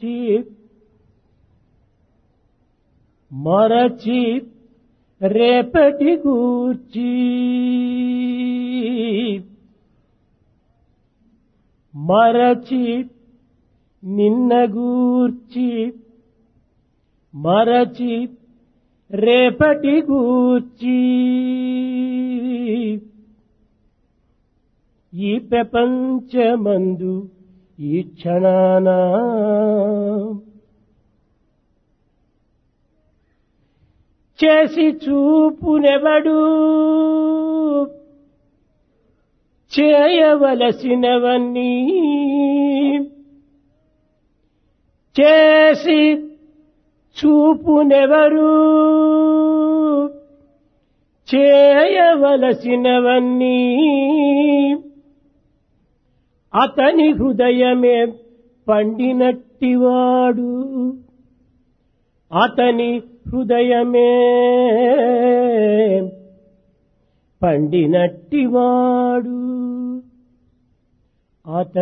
గూర్చి మరచి రేపటి గూర్చి మరచి నిన్న గూర్చి మరచి రేపటి గూర్చి ఈ ప్రపంచమందు ఈ క్షణాన చేసి చూపునెవడు చేయవలసినవన్నీ చేసి చూపునెవరు చేయవలసినవన్నీ అతని హృదయమే పండినట్టివాడు అతని హృదయమే పండినట్టివాడు అతని